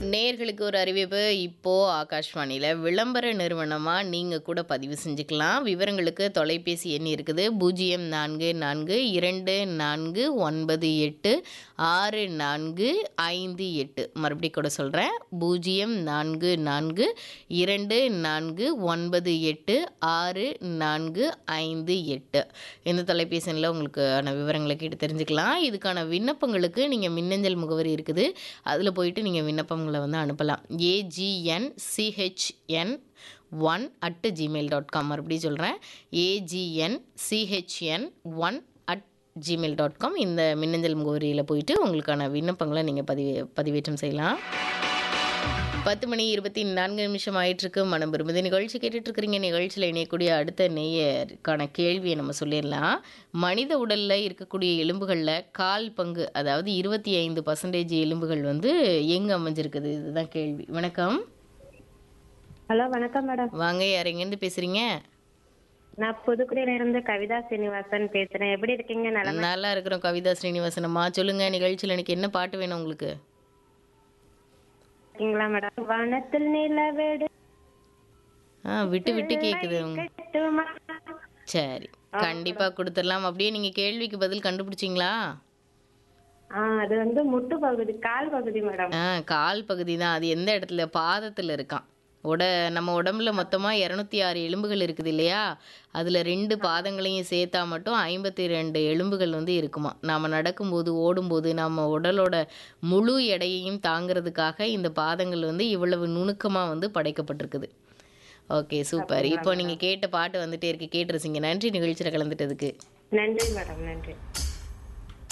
நேயர்களுக்கு ஒரு அறிவிப்பு இப்போ ஆகாஷ்வாணியில் விளம்பர நிறுவனமாக நீங்கள் கூட பதிவு செஞ்சுக்கலாம் விவரங்களுக்கு தொலைபேசி எண் இருக்குது பூஜ்ஜியம் நான்கு நான்கு இரண்டு நான்கு ஒன்பது எட்டு ஆறு நான்கு ஐந்து எட்டு மறுபடியும் கூட சொல்கிறேன் பூஜ்ஜியம் நான்கு நான்கு இரண்டு நான்கு ஒன்பது எட்டு ஆறு நான்கு ஐந்து எட்டு இந்த தொலைபேசி எண்ணில் உங்களுக்கான விவரங்களை கேட்டு தெரிஞ்சுக்கலாம் இதுக்கான விண்ணப்பங்களுக்கு நீங்கள் மின்னஞ்சல் முகவரி இருக்குது அதில் போயிட்டு நீங்கள் விண்ணப்பங்களை வந்து அனுப்பலாம் AGN CHN one at Gmail dot com மறுபடியும் சொல்கிறேன் AGN CHN one at Gmail dot com இந்த மின்னஞ்சல் முகவரியில் போயிட்டு உங்களுக்கான விண்ணப்பங்களை நீங்கள் பதிவே பதிவேற்றம் செய்யலாம் பத்து மணி இருபத்தி நான்கு நிமிஷம் ஆயிட்டிருக்கு மனம் விரும்புது நிகழ்ச்சி கேட்டுட்டு இருக்கிறீங்க நிகழ்ச்சியில் இணையக்கூடிய அடுத்த நேயருக்கான கேள்வியை நம்ம சொல்லிடலாம் மனித உடலில் இருக்கக்கூடிய எலும்புகளில் கால் பங்கு அதாவது இருபத்தி ஐந்து பர்சன்டேஜ் எலும்புகள் வந்து எங்கே அமைஞ்சிருக்குது இதுதான் கேள்வி வணக்கம் ஹலோ வணக்கம் மேடம் வாங்க யார் எங்கேருந்து பேசுகிறீங்க நான் புதுக்குடியில இருந்து கவிதா சீனிவாசன் பேசுறேன் எப்படி இருக்கீங்க நலம் நல்லா இருக்கிறோம் கவிதா ஸ்ரீனிவாசனம்மா சொல்லுங்கள் நிகழ்ச்சியில் எனக்கு என்ன பாட்டு வேணும் உங்களுக்கு இருக்கீங்களா மேடம் வனத்தில் நிலவேடு ஆ விட்டு விட்டு கேட்குது கட்டுமா? சரி கண்டிப்பாக கொடுத்துடலாம் அப்படியே நீங்கள் கேள்விக்கு பதில் கண்டுபிடிச்சிங்களா ஆ அது வந்து முட்டு பகுதி கால் பகுதி மேடம் ஆ கால் பகுதி தான் அது எந்த இடத்துல பாதத்தில் இருக்கான் உட நம்ம உடம்புல மொத்தமாக இரநூத்தி ஆறு எலும்புகள் இருக்குது இல்லையா அதில் ரெண்டு பாதங்களையும் சேர்த்தா மட்டும் ஐம்பத்தி ரெண்டு எலும்புகள் வந்து இருக்குமா நாம் நடக்கும்போது ஓடும்போது நம்ம உடலோட முழு எடையையும் தாங்கிறதுக்காக இந்த பாதங்கள் வந்து இவ்வளவு நுணுக்கமாக வந்து படைக்கப்பட்டிருக்குது ஓகே சூப்பர் இப்போ நீங்கள் கேட்ட பாட்டு வந்துட்டே இருக்கு கேட்டுருச்சிங்க நன்றி நிகழ்ச்சியில் கலந்துட்டதுக்கு நன்றி மேடம் நன்றி